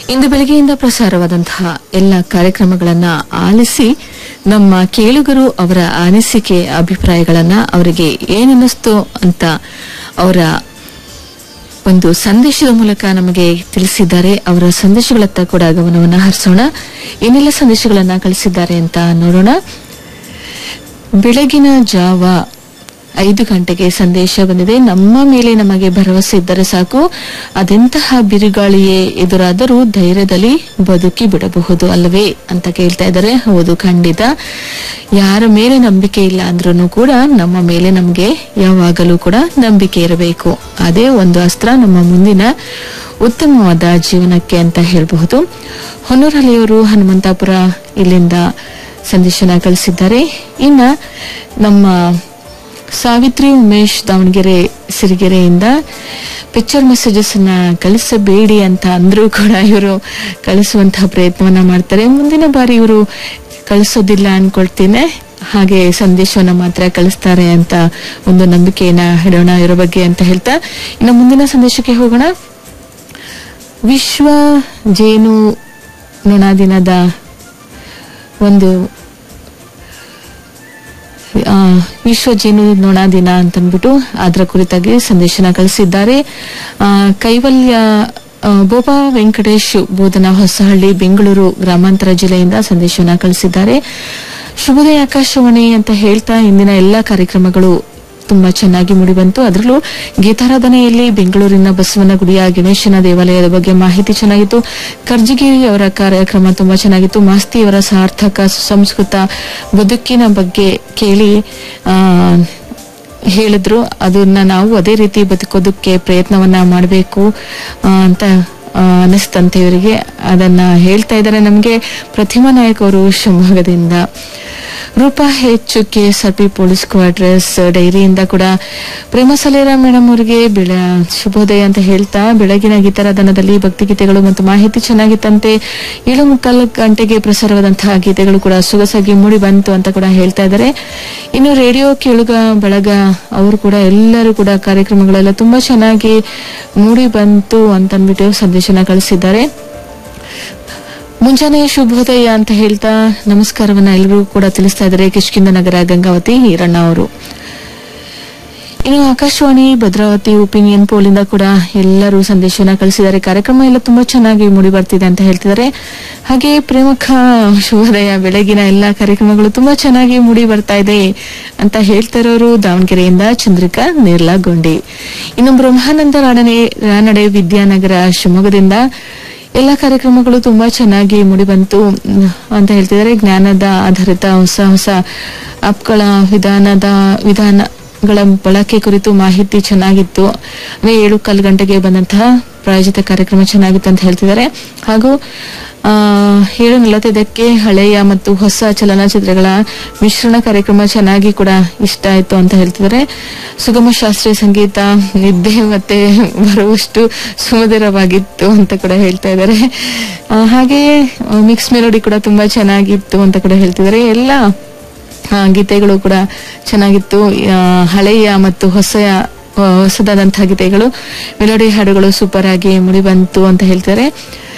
ಇಂದು ಬೆಳಗ್ಗೆಯಿಂದ ಪ್ರಸಾರವಾದಂತಹ ಎಲ್ಲ ಕಾರ್ಯಕ್ರಮಗಳನ್ನ ಆಲಿಸಿ ನಮ್ಮ ಕೇಳುಗರು ಅವರ ಅನಿಸಿಕೆ ಅಭಿಪ್ರಾಯಗಳನ್ನ ಅವರಿಗೆ ಏನನ್ನಿಸ್ತು ಅಂತ ಅವರ ಒಂದು ಸಂದೇಶದ ಮೂಲಕ ನಮಗೆ ತಿಳಿಸಿದ್ದಾರೆ ಅವರ ಸಂದೇಶಗಳತ್ತ ಕೂಡ ಗಮನವನ್ನ ಹರಿಸೋಣ ಏನೆಲ್ಲ ಸಂದೇಶಗಳನ್ನ ಕಳಿಸಿದ್ದಾರೆ ಅಂತ ನೋಡೋಣ ಬೆಳಗಿನ ಜಾವ ಐದು ಗಂಟೆಗೆ ಸಂದೇಶ ಬಂದಿದೆ ನಮ್ಮ ಮೇಲೆ ನಮಗೆ ಭರವಸೆ ಇದ್ದರೆ ಸಾಕು ಅದೆಂತಹ ಬಿರುಗಾಳಿಯೇ ಎದುರಾದರೂ ಧೈರ್ಯದಲ್ಲಿ ಬದುಕಿ ಬಿಡಬಹುದು ಅಲ್ಲವೇ ಅಂತ ಕೇಳ್ತಾ ಇದ್ದಾರೆ ಹೌದು ಖಂಡಿತ ಯಾರ ಮೇಲೆ ನಂಬಿಕೆ ಇಲ್ಲ ಅಂದ್ರೂ ಕೂಡ ನಮ್ಮ ಮೇಲೆ ನಮಗೆ ಯಾವಾಗಲೂ ಕೂಡ ನಂಬಿಕೆ ಇರಬೇಕು ಅದೇ ಒಂದು ಅಸ್ತ್ರ ನಮ್ಮ ಮುಂದಿನ ಉತ್ತಮವಾದ ಜೀವನಕ್ಕೆ ಅಂತ ಹೇಳಬಹುದು ಹೊನ್ನೂರಹಳ್ಳಿಯವರು ಹನುಮಂತಾಪುರ ಇಲ್ಲಿಂದ ಸಂದೇಶನ ಕಳಿಸಿದ್ದಾರೆ ಇನ್ನ ನಮ್ಮ ಸಾವಿತ್ರಿ ಉಮೇಶ್ ದಾವಣಗೆರೆ ಸಿರಿಗೆರೆಯಿಂದ ಪಿಕ್ಚರ್ ಮೆಸೇಜಸ್ ಅನ್ನ ಕಳಿಸಬೇಡಿ ಅಂತ ಅಂದ್ರೂ ಕೂಡ ಇವರು ಕಳಿಸುವಂತಹ ಪ್ರಯತ್ನವನ್ನ ಮಾಡ್ತಾರೆ ಮುಂದಿನ ಬಾರಿ ಇವರು ಕಳಿಸೋದಿಲ್ಲ ಅನ್ಕೊಳ್ತೀನಿ ಹಾಗೆ ಸಂದೇಶವನ್ನ ಮಾತ್ರ ಕಳಿಸ್ತಾರೆ ಅಂತ ಒಂದು ನಂಬಿಕೆಯನ್ನ ಇಡೋಣ ಇವರ ಬಗ್ಗೆ ಅಂತ ಹೇಳ್ತಾ ಇನ್ನು ಮುಂದಿನ ಸಂದೇಶಕ್ಕೆ ಹೋಗೋಣ ವಿಶ್ವ ಜೇನು ನೊಣ ದಿನದ ಒಂದು ಆ, ವಿಶ್ವ ಜೇನು ನೊಣ ದಿನ ಅಂತಂದ್ಬಿಟ್ಟು ಅದರ ಕುರಿತಾಗಿ ಸಂದೇಶನ ಕಳಿಸಿದ್ದಾರೆ ಆ, ಕೈವಲ್ಯ ಆ, ಬೋಪಾ ವೆಂಕಟೇಶ್ ಬೋಧನಾ ಹೊಸಹಳ್ಳಿ ಬೆಂಗಳೂರು ಗ್ರಾಮಾಂತರ ಜಿಲ್ಲೆಯಿಂದ ಸಂದೇಶವನ್ನ ಕಳಿಸಿದ್ದಾರೆ ಶುಭೋದಯ ಆಕಾಶವಾಣಿ ಅಂತ ಹೇಳ್ತಾ ಇಂದಿನ ಎಲ್ಲ ಕಾರ್ಯಕ್ರಮಗಳು ತುಂಬಾ ಚೆನ್ನಾಗಿ ಮೂಡಿಬಂತು ಅದರಲ್ಲೂ ಗೀತಾರಾಧನೆಯಲ್ಲಿ ಬೆಂಗಳೂರಿನ ಬಸವನಗುಡಿಯ ಗಣೇಶನ ದೇವಾಲಯದ ಬಗ್ಗೆ ಮಾಹಿತಿ ಚೆನ್ನಾಗಿತ್ತು ಕರ್ಜಿಗಿರಿ ಅವರ ಕಾರ್ಯಕ್ರಮ ತುಂಬಾ ಚೆನ್ನಾಗಿತ್ತು ಮಾಸ್ತಿಯವರ ಸಾರ್ಥಕ ಸುಸಂಸ್ಕೃತ ಬದುಕಿನ ಬಗ್ಗೆ ಕೇಳಿ ಆ ಹೇಳಿದ್ರು ಅದನ್ನ ನಾವು ಅದೇ ರೀತಿ ಬದುಕೋದಕ್ಕೆ ಪ್ರಯತ್ನವನ್ನ ಮಾಡಬೇಕು ಅಂತ ಆ, ಅನಿಸ್ತಂತೆ ಇವರಿಗೆ ಅದನ್ನ ಹೇಳ್ತಾ ಇದ್ದಾರೆ ನಮಗೆ ಪ್ರತಿಮಾ ನಾಯಕ್ ಅವರು ಶಿವಮೊಗ್ಗದಿಂದ ರೂಪಾ ಹೆಚ್ಚು ಕೆಎಸ್ಆರ್ಪಿ ಪೊಲೀಸ್ ಕ್ವಾರ್ಟರ್ಸ್ ಡೈರಿಯಿಂದ ಕೂಡ ಪ್ರೇಮ ಸಲೇರ ಮೇಡಮ್ ಅವರಿಗೆ ಬೆಳ ಶುಭೋದಯ ಅಂತ ಹೇಳ್ತಾ ಬೆಳಗಿನ ಗೀತಾರಾಧನದಲ್ಲಿ ಭಕ್ತಿಗೀತೆಗಳು ಮತ್ತು ಮಾಹಿತಿ ಚೆನ್ನಾಗಿತ್ತಂತೆ ಏಳು ಮುಕ್ಕಾಲು ಗಂಟೆಗೆ ಪ್ರಸಾರವಾದಂತಹ ಗೀತೆಗಳು ಕೂಡ ಸೊಗಸಾಗಿ ಮೂಡಿ ಬಂತು ಅಂತ ಕೂಡ ಹೇಳ್ತಾ ಇದ್ದಾರೆ ಇನ್ನು ರೇಡಿಯೋ ಕೇಳುಗ ಬಳಗ ಅವರು ಕೂಡ ಎಲ್ಲರೂ ಕೂಡ ಕಾರ್ಯಕ್ರಮಗಳೆಲ್ಲ ತುಂಬಾ ಚೆನ್ನಾಗಿ ಮೂಡಿ ಬಂತು ಅಂತಂದ್ಬಿಟ್ಟು ಸಂದೇಶನ ಕಳಿಸಿದ್ದಾರೆ ಮುಂಜಾನೆ ಶುಭೋದಯ ಅಂತ ಹೇಳ್ತಾ ನಮಸ್ಕಾರವನ್ನ ಎಲ್ಲರಿಗೂ ಕೂಡ ತಿಳಿಸ್ತಾ ಇದ್ದಾರೆ ಕಿಷ್ಕಿಂದ ನಗರ ಗಂಗಾವತಿ ಈರಣ್ಣ ಅವರು ಇನ್ನು ಆಕಾಶವಾಣಿ ಭದ್ರಾವತಿ ಒಪಿನಿಯನ್ ಪೋಲಿಂದ ಕೂಡ ಎಲ್ಲರೂ ಸಂದೇಶವನ್ನ ಕಳಿಸಿದ್ದಾರೆ ಕಾರ್ಯಕ್ರಮ ಎಲ್ಲ ತುಂಬಾ ಚೆನ್ನಾಗಿ ಮೂಡಿ ಬರ್ತಿದೆ ಅಂತ ಹೇಳ್ತಿದ್ದಾರೆ ಹಾಗೆ ಪ್ರೇಮಖ ಶುಭೋದಯ ಬೆಳಗಿನ ಎಲ್ಲ ಕಾರ್ಯಕ್ರಮಗಳು ತುಂಬಾ ಚೆನ್ನಾಗಿ ಮೂಡಿ ಬರ್ತಾ ಇದೆ ಅಂತ ಹೇಳ್ತಾ ಇರೋರು ದಾವಣಗೆರೆಯಿಂದ ಚಂದ್ರಿಕಾ ನೇರ್ಲಗೊಂಡಿ ಇನ್ನು ಬ್ರಹ್ಮಾನಂದ ರಾಣನೆ ರಾನಡೆ ವಿದ್ಯಾನಗರ ಶಿವಮೊಗ್ಗದಿಂದ ಎಲ್ಲ ಕಾರ್ಯಕ್ರಮಗಳು ತುಂಬಾ ಚೆನ್ನಾಗಿ ಮೂಡಿಬಂತು ಮ್, ಅಂತ ಹೇಳ್ತಿದ್ದಾರೆ ಜ್ಞಾನದ ಆಧಾರಿತ ಹೊಸ ಹೊಸ ಆಪ್ಗಳ ವಿಧಾನದ ವಿಧಾನಗಳ ಬಳಕೆ ಕುರಿತು ಮಾಹಿತಿ ಚೆನ್ನಾಗಿತ್ತು ಅಂದ್ರೆ ಏಳು ಕಾಲು ಗಂಟೆಗೆ ಬಂದಂತಹ ಪ್ರಾಯೋಜಿತ ಕಾರ್ಯಕ್ರಮ ಚೆನ್ನಾಗಿತ್ತು ಅಂತ ಹೇಳ್ತಿದ್ದಾರೆ ಹಾಗೂ ಆ, ಏಳು ನಲವತ್ತೈದಕ್ಕೆ ಹಳೆಯ ಮತ್ತು ಹೊಸ ಚಲನಚಿತ್ರಗಳ ಮಿಶ್ರಣ ಕಾರ್ಯಕ್ರಮ ಚೆನ್ನಾಗಿ ಕೂಡ ಇಷ್ಟ ಆಯ್ತು ಅಂತ ಹೇಳ್ತಿದ್ದಾರೆ ಸುಗಮ ಶಾಸ್ತ್ರೀಯ ಸಂಗೀತ ನಿದ್ದೆ ಮತ್ತೆ ಬರುವಷ್ಟು ಸುಮಧುರವಾಗಿತ್ತು ಅಂತ ಕೂಡ ಹೇಳ್ತಾ ಇದ್ದಾರೆ ಆ, ಹಾಗೆಯೇ ಮಿಕ್ಸ್ ಮೆಲೋಡಿ ಕೂಡ ತುಂಬಾ ಚೆನ್ನಾಗಿತ್ತು ಅಂತ ಕೂಡ ಹೇಳ್ತಿದ್ದಾರೆ ಎಲ್ಲ ಆ, ಗೀತೆಗಳು ಕೂಡ ಚೆನ್ನಾಗಿತ್ತು ಆ, ಹಳೆಯ ಮತ್ತು ಹೊಸ ಹೊಸದಾದಂತಹ ಗೀತೆಗಳು ಮೆಲೋಡಿ ಹಾಡುಗಳು ಸೂಪರ್ ಆಗಿ ಮುಡಿ ಬಂತು ಅಂತ ಹೇಳ್ತಾರೆ